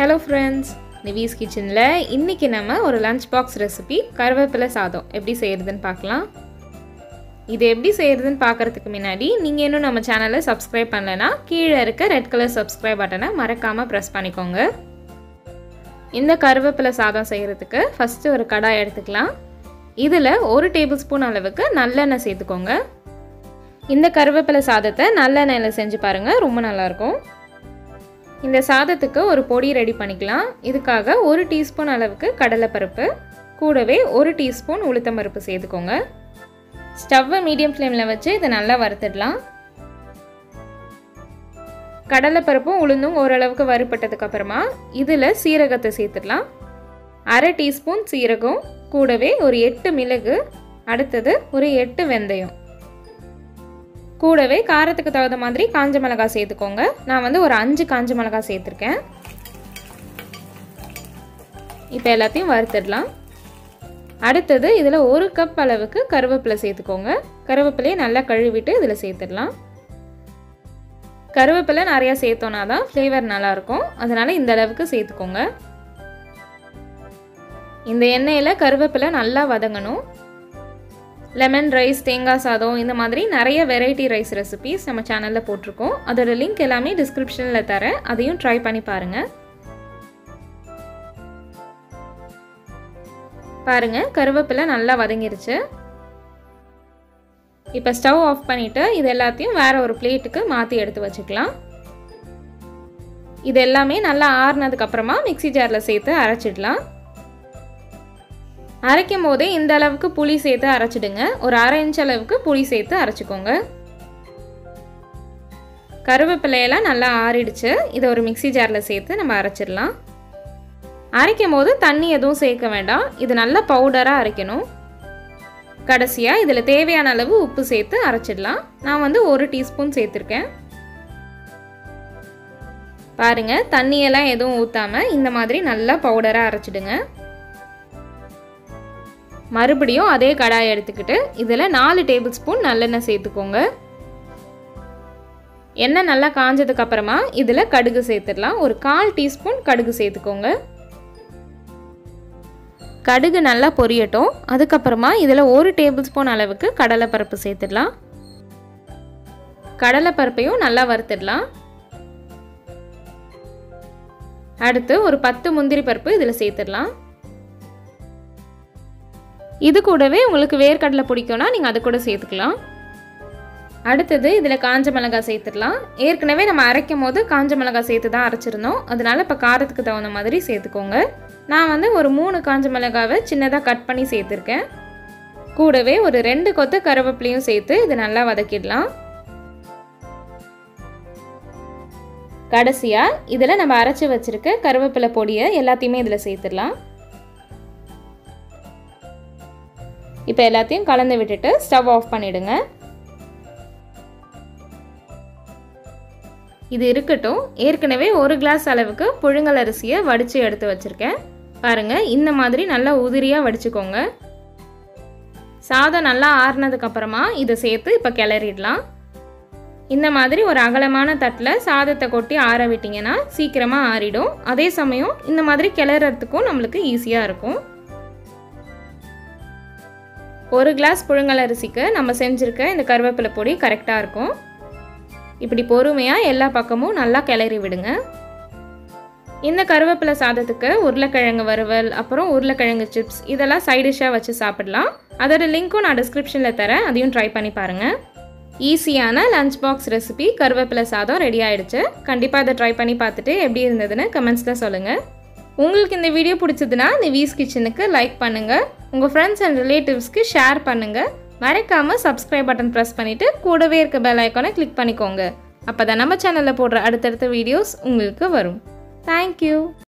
hello friends நிவீஸ் கிச்சனில் இன்றைக்கி நம்ம ஒரு லஞ்ச் பாக்ஸ் ரெசிபி கருவேப்பிலை சாதம் எப்படி செய்கிறதுன்னு பார்க்கலாம் இது எப்படி செய்கிறதுன்னு பார்க்குறதுக்கு முன்னாடி நீங்கள் இன்னும் நம்ம சேனலை சப்ஸ்கிரைப் பண்ணலைன்னா கீழே இருக்க ரெட் கலர் சப்ஸ்கிரைப் பட்டனை மறக்காமல் ப்ரெஸ் பண்ணிக்கோங்க இந்த கருவேப்பிலை சாதம் செய்கிறதுக்கு ஃபஸ்ட்டு ஒரு கடாய் எடுத்துக்கலாம் இதில் ஒரு டேபிள் ஸ்பூன் அளவுக்கு நல்லெண்ணெய் சேர்த்துக்கோங்க இந்த கருவேப்பிலை சாதத்தை நல்லெண்ணெயில் செஞ்சு பாருங்கள் ரொம்ப நல்லாயிருக்கும் இந்த சாதத்துக்கு ஒரு பொடி ரெடி பண்ணிக்கலாம் இதுக்காக ஒரு டீஸ்பூன் அளவுக்கு கடலைப்பருப்பு கூடவே ஒரு டீஸ்பூன் உளுத்தம்பருப்பு சேர்த்துக்கோங்க ஸ்டவ்வை மீடியம் ஃப்ளேமில் வச்சு இதை நல்லா வறுத்துடலாம் கடலைப்பருப்பும் உளுந்தும் ஓரளவுக்கு வறுப்பட்டதுக்கு அப்புறமா இதில் சீரகத்தை சேர்த்துடலாம் அரை டீஸ்பூன் சீரகம் கூடவே ஒரு எட்டு மிளகு அடுத்தது ஒரு எட்டு வெந்தயம் கூடவே காரத்துக்கு தகுந்த மாதிரி காஞ்ச மிளகாய் சேர்த்துக்கோங்க நான் வந்து ஒரு அஞ்சு காஞ்ச மிளகாய் சேர்த்துருக்கேன் இப்போ எல்லாத்தையும் வறுத்துடலாம் அடுத்தது இதில் ஒரு கப் அளவுக்கு கருவேப்பிலை சேர்த்துக்கோங்க கருவேப்பிலையை நல்லா கழுவிட்டு இதில் சேர்த்துடலாம் கருவேப்பிலை நிறையா சேர்த்தோன்னா தான் ஃப்ளேவர் நல்லாயிருக்கும் அதனால் இந்த அளவுக்கு சேர்த்துக்கோங்க இந்த எண்ணெயில் கருவேப்பிலை நல்லா வதங்கணும் லெமன் ரைஸ் தேங்காய் சாதம் இந்த மாதிரி நிறைய வெரைட்டி ரைஸ் ரெசிபீஸ் நம்ம சேனலில் போட்டிருக்கோம் அதோட லிங்க் எல்லாமே டிஸ்கிரிப்ஷனில் தரேன் அதையும் ட்ரை பண்ணி பாருங்கள் பாருங்கள் கருவேப்பிலை நல்லா வதங்கிருச்சு இப்போ ஸ்டவ் ஆஃப் பண்ணிவிட்டு இது எல்லாத்தையும் வேற ஒரு பிளேட்டுக்கு மாற்றி எடுத்து வச்சுக்கலாம் இது எல்லாமே நல்லா ஆறுனதுக்கப்புறமா மிக்சி ஜாரில் சேர்த்து அரைச்சிடலாம் அரைக்கும் போதே இந்த அளவுக்கு புளி சேர்த்து அரைச்சிடுங்க ஒரு அரை இன்ச் அளவுக்கு புளி சேர்த்து அரைச்சிக்கோங்க கருவேப்பிலையெல்லாம் நல்லா ஆறிடுச்சு இதை ஒரு மிக்சி ஜாரில் சேர்த்து நம்ம அரைச்சிடலாம் அரைக்கும் போது தண்ணி எதுவும் சேர்க்க வேண்டாம் இது நல்லா பவுடராக அரைக்கணும் கடைசியாக இதில் தேவையான அளவு உப்பு சேர்த்து அரைச்சிடலாம் நான் வந்து ஒரு டீஸ்பூன் சேர்த்துருக்கேன் பாருங்கள் தண்ணியெல்லாம் எதுவும் ஊற்றாமல் இந்த மாதிரி நல்லா பவுடராக அரைச்சிடுங்க மறுபடியும் அதே கடாயை எடுத்துக்கிட்டு இதில் நாலு டேபிள் ஸ்பூன் நல்லெண்ணெய் சேர்த்துக்கோங்க எண்ணெய் நல்லா காஞ்சதுக்கு அப்புறமா இதில் கடுகு சேர்த்துடலாம் ஒரு கால் டீஸ்பூன் கடுகு சேர்த்துக்கோங்க கடுகு நல்லா பொரியட்டும் அதுக்கப்புறமா இதில் ஒரு டேபிள் ஸ்பூன் அளவுக்கு கடலைப்பருப்பு சேர்த்துடலாம் கடலைப்பருப்பையும் நல்லா வறுத்துடலாம் அடுத்து ஒரு பத்து முந்திரி பருப்பு இதில் சேர்த்துடலாம் இது கூடவே உங்களுக்கு வேர்க்கடலை பிடிக்கும்னா நீங்கள் அது கூட சேர்த்துக்கலாம் அடுத்தது இதில் காஞ்ச மிளகாய் சேர்த்துடலாம் ஏற்கனவே நம்ம அரைக்கும் போது காஞ்ச மிளகாய் சேர்த்து தான் அரைச்சிருந்தோம் அதனால இப்போ காரத்துக்கு தகுந்த மாதிரி சேர்த்துக்கோங்க நான் வந்து ஒரு மூணு காஞ்ச மிளகாவை சின்னதாக கட் பண்ணி சேர்த்துருக்கேன் கூடவே ஒரு ரெண்டு கொத்து கருவேப்பிலையும் சேர்த்து இதை நல்லா வதக்கிடலாம் கடைசியாக இதில் நம்ம அரைச்சி வச்சுருக்க கருவேப்பிலை பொடியை எல்லாத்தையுமே இதில் சேர்த்துடலாம் இப்போ எல்லாத்தையும் கலந்து விட்டுட்டு ஸ்டவ் ஆஃப் பண்ணிடுங்க இது இருக்கட்டும் ஏற்கனவே ஒரு கிளாஸ் அளவுக்கு புழுங்கல் அரிசியை வடித்து எடுத்து வச்சுருக்கேன் பாருங்கள் இந்த மாதிரி நல்லா உதிரியாக வடிச்சுக்கோங்க சாதம் நல்லா ஆறுனதுக்கப்புறமா இதை சேர்த்து இப்போ கிளறிடலாம் இந்த மாதிரி ஒரு அகலமான தட்டில் சாதத்தை கொட்டி ஆற விட்டிங்கன்னா சீக்கிரமாக ஆறிடும் அதே சமயம் இந்த மாதிரி கிளறதுக்கும் நம்மளுக்கு ஈஸியாக இருக்கும் ஒரு கிளாஸ் புழுங்கல் அரிசிக்கு நம்ம செஞ்சுருக்க இந்த கருவேப்பிலை பொடி கரெக்டாக இருக்கும் இப்படி பொறுமையாக எல்லா பக்கமும் நல்லா கிளறி விடுங்க இந்த கருவேப்பிலை சாதத்துக்கு உருளைக்கிழங்கு வறுவல் அப்புறம் உருளைக்கிழங்கு சிப்ஸ் இதெல்லாம் சைடிஷாக வச்சு சாப்பிடலாம் அதோட லிங்க்கும் நான் டிஸ்கிரிப்ஷனில் தரேன் அதையும் ட்ரை பண்ணி பாருங்கள் ஈஸியான லஞ்ச் பாக்ஸ் ரெசிபி கருவேப்பிலை சாதம் ரெடி ஆகிடுச்சு கண்டிப்பாக இதை ட்ரை பண்ணி பார்த்துட்டு எப்படி இருந்ததுன்னு கமெண்ட்ஸில் சொல்லுங்கள் உங்களுக்கு இந்த வீடியோ பிடிச்சதுன்னா நிவீஸ் கிச்சனுக்கு லைக் பண்ணுங்கள் உங்கள் ஃப்ரெண்ட்ஸ் அண்ட் ரிலேட்டிவ்ஸ்க்கு ஷேர் பண்ணுங்கள் மறக்காமல் சப்ஸ்கிரைப் பட்டன் ப்ரெஸ் பண்ணிவிட்டு கூடவே இருக்க பெல் ஐக்கானை கிளிக் பண்ணிக்கோங்க அப்போ தான் நம்ம சேனலில் போடுற அடுத்தடுத்த வீடியோஸ் உங்களுக்கு வரும் தேங்க்யூ